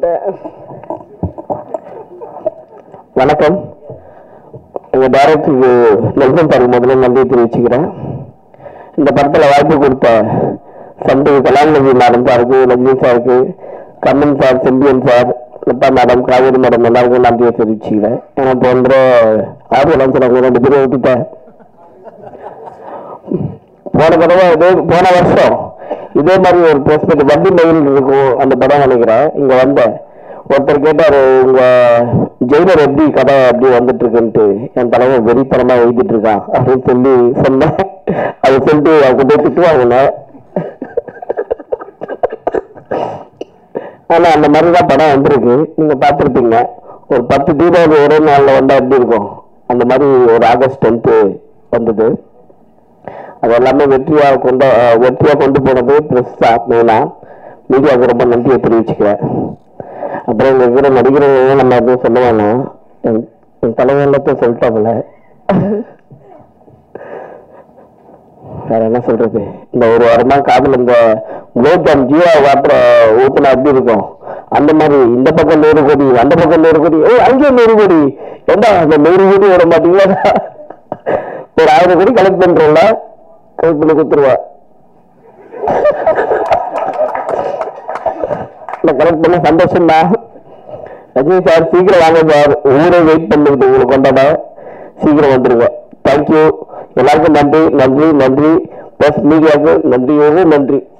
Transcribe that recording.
வந்துட்டேன் வணக்கம் எங்க டைரக்டருக்கு நெல்சன் சார் முதல்ல நன்றி தெரிவிச்சுக்கிறேன் இந்த படத்துல வாய்ப்பு கொடுத்த சந்து கலாநிதி மேடம் சாருக்கு ரஜினி சாருக்கு Kannan sir Sembiyan sir Latha madam Kaveri madam எல்லாருக்கும் நன்றியை தெரிவிச்சுக்கிறேன் ஏன்னா போன்ற ஆர்வலம் சில ரெண்டு பேரும் விட்டுட்டேன் போன தடவை இதே போன வருஷம் இதே மாதிரி ஒரு போஸ்ட் வண்டி மயில் இருக்கும் அந்த படம் நினைக்கிறேன் இங்க வந்தேன் ஒருத்தர் கேட்டாரு உங்க ஜெயிலர் எப்படி கதை எப்படி வந்துட்டு இருக்குன்ட்டு என் தலைவன் வெறித்தனமா எழுதிட்டு இருக்கான் அப்படின்னு சொல்லி சொன்னேன் அதை சொல்லிட்டு அவங்க போய் திட்டுவாங்க ஆனா அந்த மாதிரிதான் படம் வந்திருக்கு நீங்க பார்த்திருப்பீங்க ஒரு பத்து தீபாவளி ஒரே நாள்ல வந்தா எப்படி இருக்கும் அந்த மாதிரி ஒரு ஆகஸ்ட் டென்த்து வந்தது அது எல்லாமே வெற்றியா கொண்டு அஹ், வெற்றியா கொண்டு போனது பிரஸ் தான் மெயினா மீடியாவுக்கு ரொம்ப நன்றியை தெரிவிச்சுக்கிறேன் அப்புறம் இங்க இருக்கிற நடிகர்கள் நம்ம எதுவும் சொல்ல வேணாம் என் என் தலைவர் எல்லாத்தையும் சொல்லிட்டாங்கள வேற என்ன சொல்றது இந்த ஒரு வாரமா காதல் இந்த குலோப்ஜாம் ஜீவா வாட்டர் ஊத்துனா எப்படி இருக்கும் அந்த மாதிரி இந்த பக்கம் நூறு கோடி அந்த பக்கம் நூறு கோடி ஏய் அங்கேயும் நூறு கோடி ஏண்டா அந்த நூறு கோடி விட மாட்டீங்களா ஒரு ஆயிரம் கோடி கலெக்ட் பண்றோம்ல கலெக்ட் பண்ணி கொடுத்துருவா கலெக்ட் பண்ண சந்தோஷம் தான் ரஜினி சார் சீக்கிரம் வாங்க சார் ஊரே வெயிட் பண்ணுது உங்களுக்கு கொண்டாட சீக்கிரம் வந்துருங்க தேங்க்யூ எல்லாருக்கும் நன்றி நன்றி நன்றி பிளஸ் மீடியாவுக்கு நன்றியோடு நன்றி